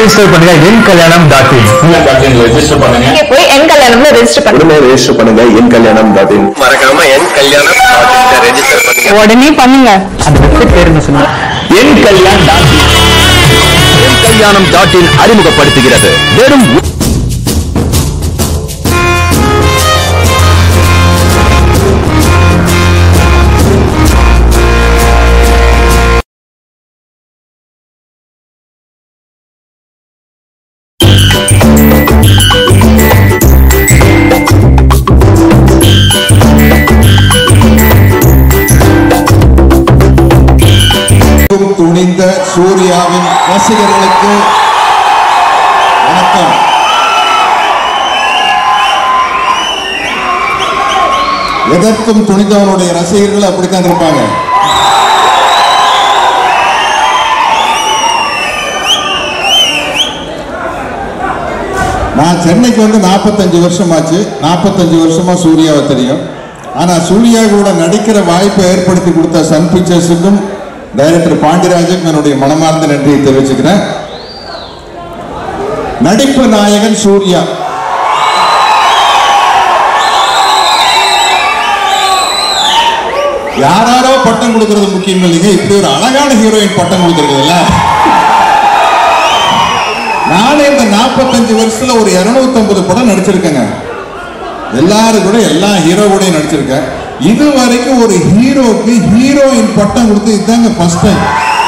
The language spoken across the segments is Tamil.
ரெஜிஸ்டர் பண்ணுங்க என் கல்யாணம் டாட் இன் ரெஜிஸ்டர் பண்ணுங்க நீங்க போய் என் கல்யாணம்ல ரெஜிஸ்டர் பண்ணுங்க உடனே ரெஜிஸ்டர் பண்ணுங்க என் கல்யாணம் டாட் இன் மறக்காம என் கல்யாணம் ரெஜிஸ்டர் பண்ணுங்க உடனே பண்ணுங்க அந்த வெப்சைட் பேர் என்ன சொன்னா என் கல்யாண் டாட் இன். என் கல்யாணம் டாட் இன் அறிமுகப்படுத்துகிறது வெறும் மிகவும் துணிந்த சூர்யாவின் ரசிகர்களுக்கு வணக்கம் எதற்கும் துணிந்தவனுடைய ரசிகர்கள் அப்படித்தான் இருப்பாங்க நான் சென்னைக்கு வந்து நாற்பத்தஞ்சு வருஷம் ஆச்சு நாற்பத்தஞ்சு வருஷமா சூர்யாவை தெரியும் ஆனா சூர்யா கூட நடிக்கிற வாய்ப்பை ஏற்படுத்தி கொடுத்த சன் பிக்சர்ஸுக்கும் டைரக்டர் பாண்டியராஜுக்கும் என்னுடைய மனமார்ந்த நன்றியை தெரிவிச்சுக்கிறேன் நடிப்பு நாயகன் சூர்யா யாராரோ பட்டம் கொடுக்கறது முக்கியம் இல்லைங்க இப்படி ஒரு அழகான ஹீரோயின் பட்டம் கொடுக்கறது இல்ல நானே இந்த நாற்பத்தஞ்சு வருஷத்துல ஒரு 250 படம் நடிச்சிருக்கேங்க எல்லாரும் கூட எல்லா ஹீரோ கூடயும் நடிச்சிருக்கேன் இது வரைக்கும் ஒரு ஹீரோக்கு ஹீரோயின் பட்டம் கொடுத்து இதுதாங்க ஃபர்ஸ்ட் டைம்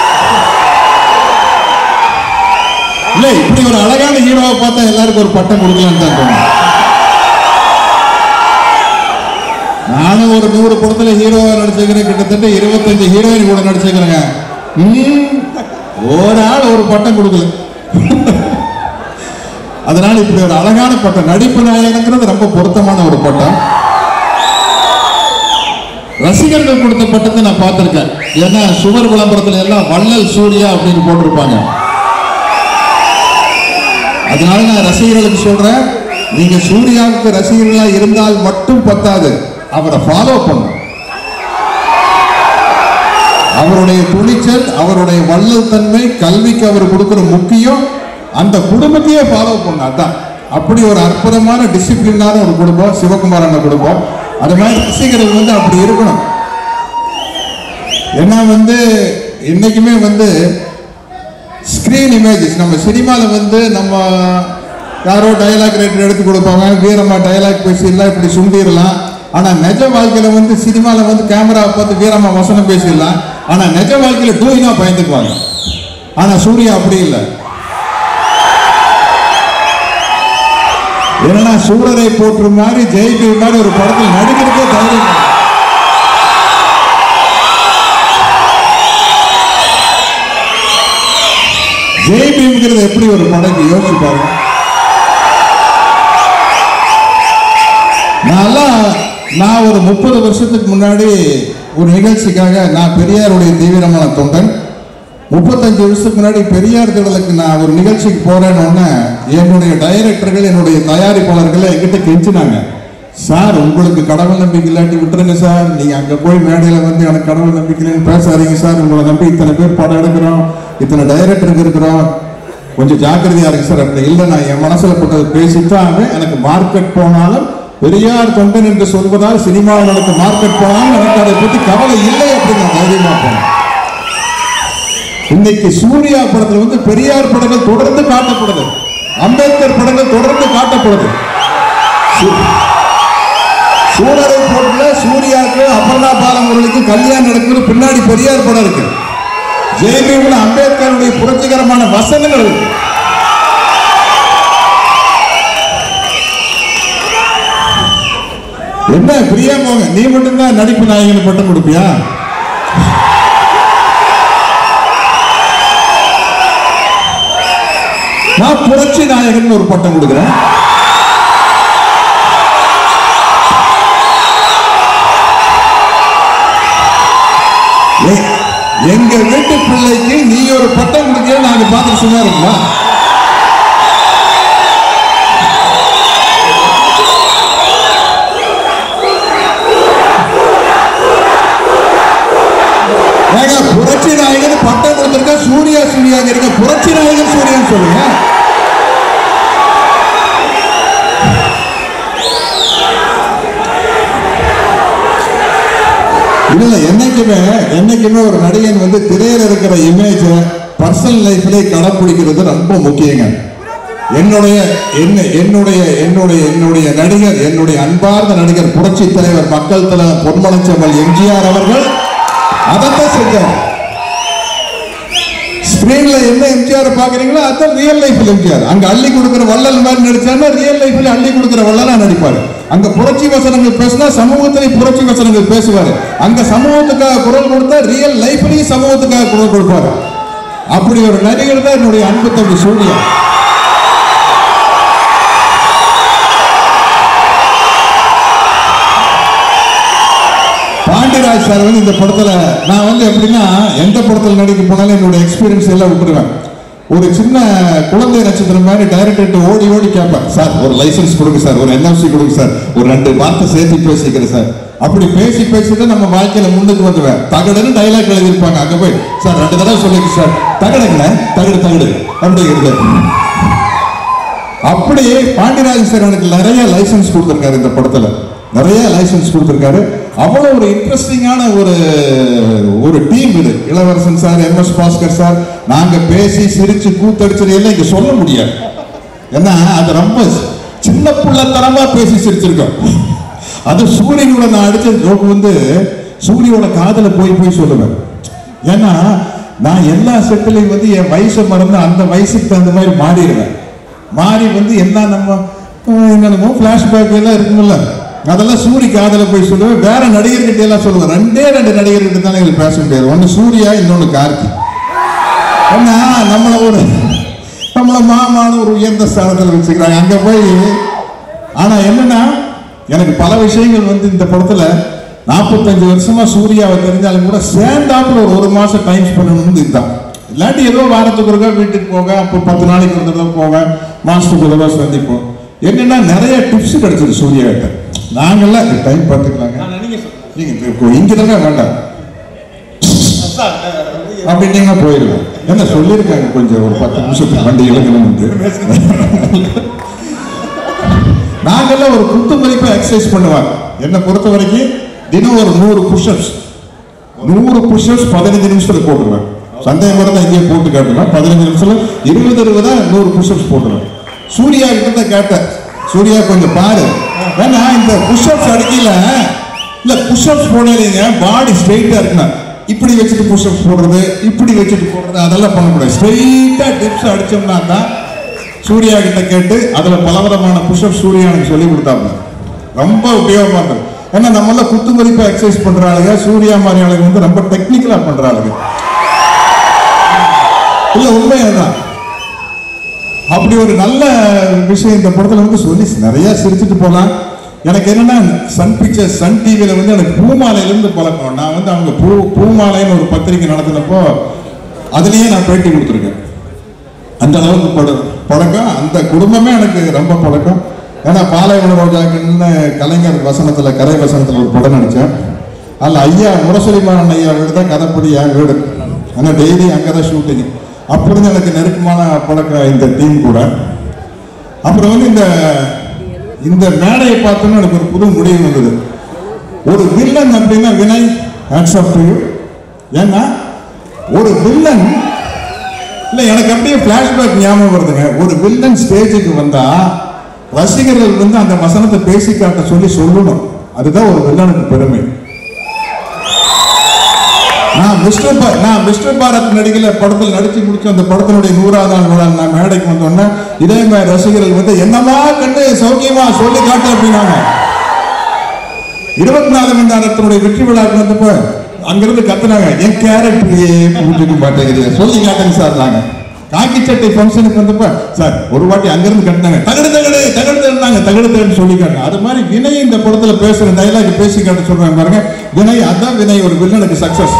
இல்ல இப்படி ஒரு அழகான ஹீரோவை பார்த்தா எல்லாருக்கும் ஒரு பட்டம் கொடுக்கலாம்னு தான் தோணும் நானும் ஒரு நூறு படத்துல ஹீரோவா நடிச்சிருக்கிறேன் கிட்டத்தட்ட இருபத்தஞ்சு ஹீரோயின் கூட நடிச்சிருக்கிறேங்க ம், ஒரு ஆள் ஒரு பட்டம் கொடுக்கல அதனால இப்படி ஒரு அழகான பட்டம் நடிப்பு நாயகங்கிறது ரொம்ப பொருத்தமான ஒரு பட்டம் ரசிகர்கள் கொடுத்த பட்டத்தை நான் பார்த்திருக்கேன் ஏன்னா சுவர் விளம்பரத்துல எல்லாம் வள்ளல் சூர்யா அப்படின்னு போட்டிருப்பாங்க அதனால நான் ரசிகர்களுக்கு சொல்றேன் நீங்க சூர்யாவுக்கு ரசிகர்களா இருந்தால் மட்டும் பத்தாது அவரை ஃபாலோ பண்ணும் அவருடைய துணிச்சல் அவருடைய வள்ளல் தன்மை கல்விக்கு அவர் கொடுக்கிற முக்கியம் அந்த குடும்பத்தையே ஃபாலோ பண்ண அதான் அப்படி ஒரு அற்புதமான டிசிப்ளினான ஒரு குடும்பம் சிவகுமாரான குடும்பம் அது மாதிரி ரசிகர்கள் வந்து அப்படி இருக்கணும் ஏன்னா வந்து இன்னைக்குமே வந்து ஸ்கிரீன் இமேஜஸ் நம்ம சினிமாவில் வந்து நம்ம யாரோ டயலாக் ரைட்டர் எடுத்து கொடுப்பாங்க வீரமா டயலாக் பேசிடலாம் இப்படி சுண்டிடலாம் ஆனால் நிஜ வாழ்க்கையில் வந்து சினிமாவில் வந்து கேமரா பார்த்து வீரமா வசனம் பேசிடலாம் ஆனால் நிஜ வாழ்க்கையில் டூயினா பயந்துக்குவாங்க ஆனால் சூர்யா அப்படி இல்லை ஏன்னா சூரரை போற்று மாதிரி ஜெயிக்கிற மாதிரி ஒரு படத்தில் நடிக்கிறதுக்கே தைரியம் இல்லை. ஜெய் பீம்ங்கிறது எப்படி ஒரு படம் யோசிச்சு பாருங்க நான்லாம் நான் ஒரு முப்பது வருஷத்துக்கு முன்னாடி ஒரு நிகழ்ச்சிக்காக நான் பெரியாருடைய தீவிரமான தொண்டன் முப்பத்தஞ்சு வருஷத்துக்கு முன்னாடி பெரியார் திடலுக்கு நான் ஒரு நிகழ்ச்சிக்கு போறேன்னு உடனே என்னுடைய டைரக்டர்கள் என்னுடைய தயாரிப்பாளர்கள் என்கிட்ட கெஞ்சினாங்க சார் உங்களுக்கு கடவுள் நம்பிக்கை இல்லாட்டி விட்டுருங்க சார் நீங்க அங்க போய் மேடையில வந்து எனக்கு கடவுள் நம்பிக்கை இல்லைன்னு பேசாதீங்க சார் உங்களை நம்பி இத்தனை பேர் படம் எடுக்கிறோம் இத்தனை டைரக்டருக்கு இருக்கிறோம் கொஞ்சம் ஜாக்கிரதையா இருக்கு சார் அப்படி இல்லை நான் என் மனசுல பட்டது பேசிட்டாங்க எனக்கு மார்க்கெட் போனாலும் பெரியார் தொண்டன் என்று சொல்வதால் சினிமாவில் எனக்கு மார்க்கெட் போனாலும் எனக்கு அதை பத்தி கவலை இல்லை அப்படின்னு நான் தைரியமா போனேன் இன்னைக்கு சூர்யா படத்துல வந்து பெரியார் படங்கள் தொடர்ந்து காட்டப்படுது அம்பேத்கர் படங்கள் தொடர்ந்து காட்டப்படுது சூ- சூரரை போட்டுல சூர்யாவுக்கு அபர்ணா பாலமுரளிக்கு கல்யாணம் நடக்குது பின்னாடி பெரியார் படம் இருக்கு ஜெயபீம்ல அம்பேத்கருடைய புரட்சிகரமான வசனங்கள் இருக்கு என்ன பிரியா மோகன் நீ மட்டும்தான் நடிப்பு நாயகன் பட்டம் கொடுப்பியா நான் புரட்சி நாயகன் ஒரு பட்டம் கொடுக்குறேன் எ- எங்க வீட்டு பிள்ளைக்கு நீ ஒரு பட்டம் கொடுக்கிற நாங்க பார்த்து சும்மா இருக்குமா ஏங்க புரட்சி நாயகன் பட்டம் கொடுத்திருக்க சூர்யா சூர்யாங்க இருக்க புரட்சி நாயகன் சூர்யான்னு சொல்லுங்க இல்ல என்னைக்குமே என்னைக்குமே ஒரு நடிகன் வந்து திரையில இருக்கிற இமேஜ பர்சனல் லைஃப்லயே கடைப்பிடிக்கிறது ரொம்ப முக்கியங்க என்னுடைய என்ன என்னுடைய என்னுடைய என்னுடைய நடிகர் என்னுடைய அன்பார்ந்த நடிகர் புரட்சி தலைவர் மக்கள் தலைவர் பொன்மனச்செம்மல் எம்ஜிஆர் அவர்கள் அதைத்தான் செஞ்சார் ஸ்கிரீன்ல என்ன எம்ஜிஆர் பாக்குறீங்களோ அதான் ரியல் லைஃப்ல எம்ஜிஆர் அங்க அள்ளி கொடுக்கிற வள்ளல் மாதிரி நடிச்சாருன்னா ரியல் லைஃப்ல அள்ளி கொடுக்கிற வள்ளலா நடிப்பாரு அங்க புரட்சி வசனங்கள் பேசினா சமூகத்திலே புரட்சி வசனங்கள் பேசுவாரு அங்க சமூகத்துக்காக குரல் கொடுத்தா ரியல் லைஃப்லயும் சமூகத்துக்காக குரல் கொடுப்பாரு அப்படி ஒரு நடிகர் தான் என்னுடைய அன்பு தம்பி சூர்யா பாண்டியராஜ் சார் வந்து இந்த படத்துல நான் வந்து எப்படின்னா எந்த படத்துல நடிக்க போனாலும் என்னோட எக்ஸ்பீரியன்ஸ் எல்லாம் விட்டுருவேன் ஒரு சின்ன குழந்தை நட்சத்திரம் மாதிரி டைரக்டர் ஓடி ஓடி கேட்பேன் சார் ஒரு லைசன்ஸ் கொடுங்க சார் ஒரு என்எஃப்சி கொடுங்க சார் ஒரு ரெண்டு வார்த்தை சேர்த்து பேசிக்கிறேன் சார் அப்படி பேசி பேசி தான் நம்ம வாழ்க்கையில முன்னுக்கு வந்துவேன் தகடுன்னு டைலாக் எழுதியிருப்பாங்க அங்க போய் சார் ரெண்டு தடவை சொல்லிக்கு சார் தகடுங்கள தகடு தகடு அப்படிங்கிறது அப்படி பாண்டியராஜன் சார் எனக்கு நிறைய லைசன்ஸ் கொடுத்துருக்காரு இந்த படத்துல நிறைய லைசன்ஸ் கொடுத்துருக்காரு அவ்வளவு ஒரு இன்ட்ரெஸ்டிங்கான ஒரு ஒரு டீம் இது Ilavarasan sir M S Bhaskar sir நாங்க பேசி சிரிச்சு கூத்தடிச்சது எல்லாம் இங்க சொல்ல முடியாது ஏன்னா அது ரொம்ப சின்ன புள்ளத்தனமா பேசி சிரிச்சிருக்கோம் அது சூரியனோட நான் அடிச்ச ஜோக்கு வந்து சூரியோட காதல போய் போய் சொல்லுவேன் ஏன்னா நான் எல்லா செட்டிலையும் வந்து என் வயசை மறந்து அந்த வயசுக்கு தகுந்த மாதிரி மாறிடுவேன் மாறி வந்து என்ன நம்ம அஹ், என்னென்னமோ ஃப்ளாஷ்பேக் எல்லாம் இருக்கும்ல அதெல்லாம் சூரி காதல போய் சொல்லுவேன் வேற நடிகர்கிட்ட எல்லாம் சொல்லுவேன் ரெண்டே ரெண்டு நடிகர்கிட்ட தானே எங்களுக்கு பேச முடியாது ஒன்று சூர்யா இன்னொன்று கார்த்தி ஏன்னா நம்மளை ஒரு நம்மளை மாமான ஒரு உயர்ந்த ஸ்தானத்தில் வச்சுக்கிறாங்க அங்கே போய் ஆனால் என்னன்னா எனக்கு பல விஷயங்கள் வந்து இந்த படத்துல நாற்பத்தஞ்சு வருஷமா சூர்யாவை தெரிஞ்சாலும் கூட சேர்ந்தாப்புல ஒரு ஒரு மாசம் டைம் பண்ணணும்னு இதுதான் இல்லாட்டி ஏதோ வாரத்துக்கு ஒருக்கா வீட்டுக்கு போக அப்போ பத்து நாளைக்கு ஒரு தடவை போவேன் மாசத்துக்கு ஒரு தடவை சந்திப்போம் என்னன்னா நிறைய டிப்ஸ் கிடைச்சது சூர்யா கிட்ட நாங்கெல்லாம் டைம் பார்த்துக்கலாங்க நீங்க இப்போ இங்க தானே வேண்டாம் அப்படின்னீங்கன்னா போயிடுவேன் என்ன சொல்லியிருக்காங்க கொஞ்சம் ஒரு பத்து நிமிஷத்துக்கு வண்டி இழக்கணும்னு நாங்கெல்லாம் ஒரு குத்து மதிப்பை எக்ஸசைஸ் பண்ணுவாங்க என்னை பொறுத்த வரைக்கும் தினம் ஒரு நூறு புஷ்அப்ஸ் நூறு புஷ்அப்ஸ் பதினஞ்சு நிமிஷத்துல போட்டுருவேன் சந்தேகம் இருந்தால் இங்கேயே போட்டு காட்டுவேன் பதினஞ்சு நிமிஷத்துல இருபது இருபதா நூறு புஷ்அப்ஸ் போட்டுருவேன் சூர்யா கிட்ட தான் கேட்டேன் சூர்யா கொஞ்சம் பாரு ஏன்னா இந்த புஷ்அப்ஸ் அடிக்கல இல்ல புஷ்அப்ஸ் போடாதீங்க பாடி ஸ்ட்ரெயிட்டா இருக்கணும் இப்படி வச்சுட்டு புஷ்அப்ஸ் போடுறது இப்படி வச்சுட்டு போடுறது அதெல்லாம் பண்ணக்கூடாது ஸ்ட்ரெயிட்டா டிப்ஸ் அடிச்சோம்னா தான் சூர்யா கிட்ட கேட்டு அதுல பலவிதமான புஷ்அப் சூர்யா எனக்கு சொல்லி கொடுத்தாங்க ரொம்ப உபயோகமா இருந்தது ஏன்னா நம்மள குத்து மதிப்பா எக்ஸசைஸ் பண்ற ஆளுங்க சூர்யா மாதிரி ஆளுங்க வந்து ரொம்ப டெக்னிக்கலா பண்ற ஆளுங்க இல்ல உண்மை அதுதான் அப்படி ஒரு நல்ல விஷயம் இந்த படத்துல வந்து சொல்லி நிறைய சிரிச்சுட்டு போலாம் எனக்கு என்னன்னா சன் பிக்சர்ஸ் சன் டிவியில வந்து எனக்கு பூமாலையில இருந்து பழக்கம் நான் வந்து அவங்க பூ பூமாலைன்னு ஒரு பத்திரிக்கை நடத்தினப்போ அதுலயே நான் பேட்டி கொடுத்துருக்கேன் அந்த அளவுக்கு பட பழக்கம் அந்த குடும்பமே எனக்கு ரொம்ப பழக்கம் ஏன்னா பாலைவன ரோஜாக்குன்னு கலைஞர் வசனத்துல கரை வசனத்துல ஒரு படம் நடிச்சேன் அதில் ஐயா முரசொலிமாறன் ஐயா வீடு தான் கதைப்படி என் வீடு ஆனால் டெய்லி அங்கே தான் ஷூட்டிங் அப்படி இருந்து எனக்கு நெருக்கமான பழக்கம் இந்த டீம் கூட அப்புறம் வந்து இந்த இந்த மேடையை பார்த்தோன்னு எனக்கு ஒரு புது முடிவு வந்தது ஒரு வில்லன் அப்படின்னா Vinay hats off to you ஏன்னா ஒரு வில்லன் இல்ல எனக்கு அப்படியே பிளாஷ்பேக் ஞாபகம் வருதுங்க ஒரு வில்லன் ஸ்டேஜுக்கு வந்தா ரசிகர்கள் வந்து அந்த வசனத்தை பேசி காட்ட சொல்லி சொல்லணும் அதுதான் ஒரு வில்லனுக்கு பெருமை நான் மிஸ்டர் பா- நான் மிஸ்டர் பாரத் நடிகல படத்தில் நடிச்சு முடிச்சு அந்த படத்தினுடைய நூறாவது நாள் விழா நான் மேடைக்கு வந்தோன்னே இதே மாதிரி ரசிகர்கள் வந்து என்னமா கண்டு சௌக்கியமா சொல்லி காட்டு அப்படின்னாங்க இருபத்தி நாலு மணி நேரத்தினுடைய வெற்றி விழாக்கு வந்தப்ப அங்கிருந்து கத்துனாங்க என் கேரக்டரையே புரிஞ்சுக்க மாட்டேங்குது சொல்லி காட்டுங்க சார் நாங்க காக்கி சட்டை ஃபங்க்ஷனுக்கு வந்தப்ப சார் ஒரு வாட்டி அங்கிருந்து கட்டினாங்க தகடு தகடு தகடு தகடுனாங்க தகடு தகடு சொல்லி காட்டுங்க அது மாதிரி வினய் இந்த படத்துல பேசுற டைலாக் பேசி காட்ட சொல்றாங்க பாருங்க வினய் அதான் வினய் ஒரு வில்லனுக்கு சக்சஸ்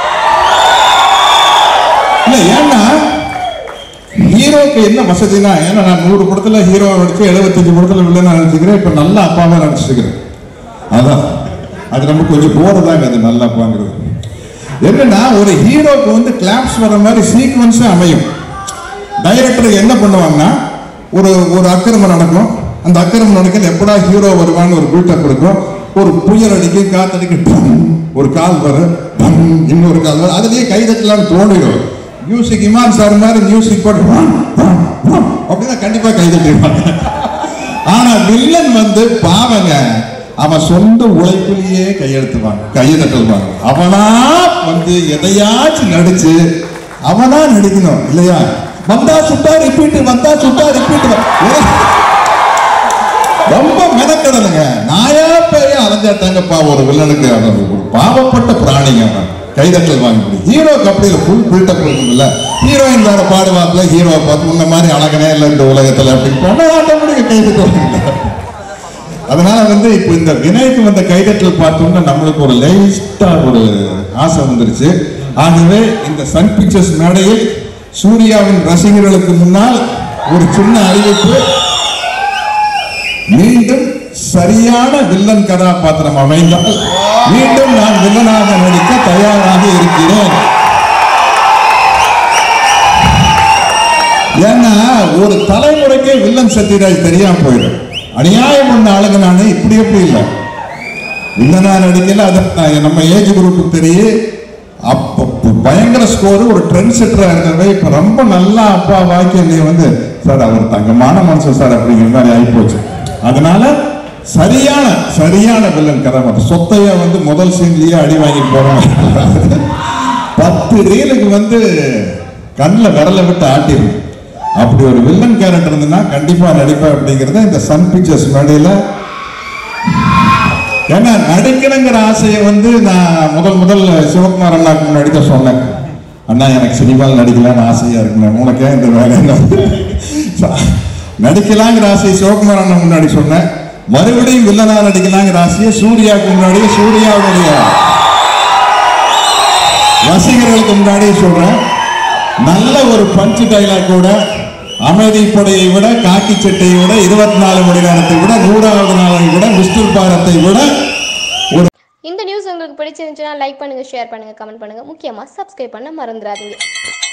இல்ல ஏன்னா ஹீரோக்கு என்ன வசதினா ஏன்னா நான் நூறு படத்துல ஹீரோ நடிச்சு எழுபத்தஞ்சு படத்துல வில்லனா நடிச்சுக்கிறேன் இப்ப நல்ல அப்பாவா நடிச்சிருக்கிறேன் அதான் அது நமக்கு கொஞ்சம் போர் தாங்க அது நல்ல அப்பாங்கிறது என்னன்னா ஒரு ஹீரோக்கு வந்து கிளாப்ஸ் வர மாதிரி சீக்வன்ஸே அமையும் டைரக்டர் என்ன பண்ணுவாங்கன்னா ஒரு ஒரு அக்கிரமம் நடக்கும் அந்த அக்கிரமம் நடக்கல எப்படா ஹீரோ வருவான்னு ஒரு பில்டப் இருக்கும் ஒரு புயல் அடிக்கும் காத்தடிக்கும் டம், ஒரு கால் வரும் டம், இன்னொரு கால் வரும் அதுலயே கைதட்டலாம்னு தோணிடும் மியூசிக் இமான் சார் மாதிரி மியூசிக் போட்டு வாம், வாம், வாம் அப்படின்னா கண்டிப்பா கைதட்டிடுவாங்க ஆனா வில்லன் வந்து பாவங்க அவன் சொந்த உழைப்பிலேயே கையெழுத்துவாங்க கையெழுத்துவாங்க அவனா வந்து எதையாச்சும் நடிச்சு அவனா நடிக்கணும் இல்லையா வந்தா சுட்டா ரிப்பீட் வந்தா சுட்டா ரிப்பீட் ரொம்ப மெனக்கடலுங்க நாயா பேய அலைஞ்சாட்டாங்கப்பா ஒரு வில்லனுக்கு அவன் ஒரு பாவப்பட்ட பிராணிங்க அவன் கைதட்டல் வாங்க முடியும் ஹீரோக்கு அப்படி ஃபுல் பில்டப் இருக்கும்ல ஹீரோயின் வேற பாடுவாப்புல ஹீரோவை பார்த்து இந்த மாதிரி அழகனே இல்லை இந்த உலகத்துல அப்படின்னு போனா ஆட்டோமேட்டிக்கா கைதட்டுவாங்க அதனால வந்து இப்போ இந்த வினய்க்கு வந்த கைதட்டல் பார்த்தோம்னா நம்மளுக்கு ஒரு லேஸ்டா ஒரு ஆசை வந்துருச்சு ஆகவே இந்த சன் பிக்சர்ஸ் மேடையில் சூர்யாவின் ரசிகர்களுக்கு முன்னால் ஒரு சின்ன அறிவிப்பு மீண்டும் சரியான வில்லன் கதாபாத்திரம் அமைந்தால் மீண்டும் நான் வில்லனாக நடிக்க தயாராக இருக்கிறேன் ஏன்னா ஒரு தலைமுறைக்கே வில்லன் சத்யராஜ் தெரியாம போயிடும் அநியாயம் பண்ண ஆளுங்க நானு இப்படி எப்படி இல்லை வில்லனா நடிக்கல அது நான் நம்ம ஏஜ் குரூப்புக்கு தெரியும் அப்போ பயங்கர ஸ்கோர் ஒரு ட்ரெண்ட் செட்டரா இருந்தது இப்ப ரொம்ப நல்லா அப்பா வாக்கி நீ வந்து சார் அவர் தங்கமான மனுஷன் சார் அப்படிங்கிற மாதிரி ஆயிப்போச்சு அதனால சரியான சரியான வில்லன் கதாபாத்திரம் சொத்தையா வந்து முதல் சீன்லயே அடி வாங்கி போறோம் பத்து ரீலுக்கு வந்து கண்ணில் விரல விட்டு ஆட்டிடும் அப்படி ஒரு வில்லன் கேரக்டர் இருந்ததுன்னா கண்டிப்பா நடிப்பேன் அப்படிங்கறத இந்த சன் பிக்சர்ஸ் மேடையில ஏன்னா நடிக்கணுங்கிற ஆசையை வந்து நான் முதல் முதல் சிவகுமார் அண்ணாக்கு முன்னாடி தான் சொன்னேன் அண்ணா எனக்கு சினிமாவில் நடிக்கலாம்னு ஆசையா இருக்குண்ணே உனக்கே இந்த வேலை என்ன நடிக்கலாங்கிற ஆசையை சிவகுமார் அண்ணா முன்னாடி சொன்னேன் மறுபடியும் வில்லனா நடிக்கலாங்கிற ஆசையை சூர்யாவுக்கு முன்னாடி சூர்யாவுடைய ரசிகர்களுக்கு முன்னாடியே சொல்றேன் நல்ல ஒரு பஞ்சு டைலாக்கோட அமைதி படையை விட காக்கி சட்டையை விட இருபத்தி நாலு மணி நேரத்தை விட நூறாவது நாளை விட மிஸ்டர் பாரத்தை விட ஒரு இந்த நியூஸ் உங்களுக்கு பிடிச்சிருந்துச்சுன்னா லைக் பண்ணுங்க ஷேர் பண்ணுங்க கமெண்ட் பண்ணுங்க முக்கியமா சப்ஸ்கிரைப் பண்ண மறந்துடாதீங்க